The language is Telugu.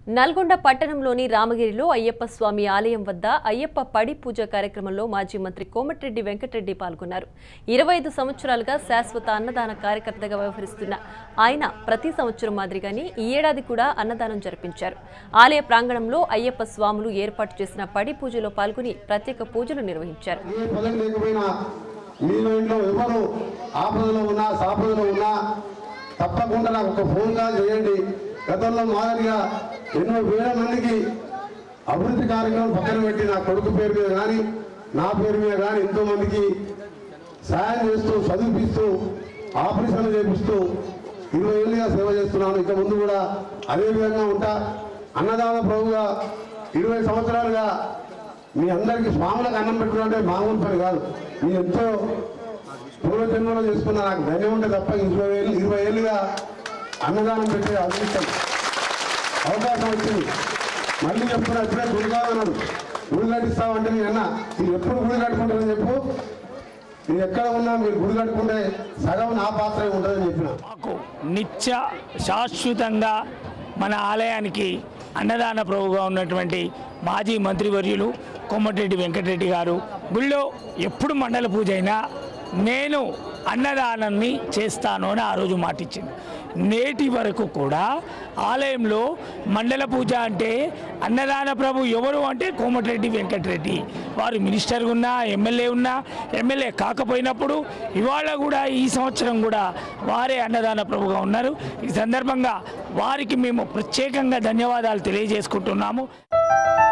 నల్గొండ పట్టణంలోని రామగిరిలో అయ్యప్ప స్వామి ఆలయం వద్ద అయ్యప్ప పడి పూజ కార్యక్రమంలో మాజీ మంత్రి కోమటిరెడ్డి వెంకటరెడ్డి పాల్గొన్నారు ఇరవై ఐదు సంవత్సరాలుగా శాశ్వత అన్నదాన కార్యకర్తగా వ్యవహరిస్తున్న ఆయన ప్రతి సంవత్సరం మాదిరిగానే ఈ ఏడాది కూడా అన్నదానం జరిపించారు ఆలయ ప్రాంగణంలో అయ్యప్ప స్వాములు ఏర్పాటు చేసిన పడి పూజలో పాల్గొని ప్రత్యేక పూజలు నిర్వహించారు ఏ పదవి లేకపోయినా మీలో ఇంట్లో ఎవరు ఆపదలో ఉన్నా సాపదలో ఉన్నా తప్పకుండా నాకు ఒక ఫోన్ కాల్ చేయండి గతంలో మాదిరిగా ఎన్నో వేల మందికి అభివృద్ధి కార్యక్రమం పక్కన పెట్టి నా కొడుకు పేరు మీద కానీ నా పేరు మీద కానీ ఎంతో మందికి సాయం చేస్తూ చదివిపిస్తూ ఆపరేషన్లు చేపిస్తూ ఇరవై ఏళ్ళుగా సేవ చేస్తున్నాను ఇక ముందు కూడా అదే విధంగా ఉంటా అన్నదాన ప్రభుగా ఇరవై సంవత్సరాలుగా మీ అందరికీ స్వాములకు అన్నం పెట్టడం అంటే మామూలు పని కాదు మీ ఎంతో పూర్వజన్మలో చేసుకున్న నాకు ధన్యం ఉంటే తప్ప ఇరవై ఏళ్ళు ఇరవై ఏళ్ళుగా అన్నదానం పెట్టే అదృష్టం అవకాశం వచ్చింది మళ్ళీ చెప్తున్నా ఇప్పుడే గుడి కాదన్నాడు గుడి కట్టిస్తామంటే నేను అన్న మీరు ఎప్పుడు గుడి కట్టుకుంటారని చెప్పు మీరు ఎక్కడ ఉన్నా మీరు గుడి కట్టుకుంటే సగం నా పాత్ర ఉంటుందని చెప్పిన మాకు నిత్య శాశ్వతంగా మన ఆలయానికి అన్నదాన ప్రభుగా ఉన్నటువంటి మాజీ మంత్రివర్యులు కోమటిరెడ్డి వెంకటరెడ్డి గారు గుళ్ళో ఎప్పుడు మండల పూజ అయినా నేను అన్నదానాన్ని చేస్తాను అని ఆ రోజు మాటిచ్చింది నేటి వరకు కూడా ఆలయంలో మండల పూజ అంటే అన్నదాన ప్రభు ఎవరు అంటే కోమటిరెడ్డి వెంకటరెడ్డి వారు మినిస్టర్ ఉన్నా ఎమ్మెల్యే ఉన్నా ఎమ్మెల్యే కాకపోయినప్పుడు ఇవాళ కూడా ఈ సంవత్సరం కూడా వారే అన్నదాన ప్రభుగా ఉన్నారు ఈ సందర్భంగా వారికి మేము ప్రత్యేకంగా ధన్యవాదాలు తెలియజేసుకుంటున్నాము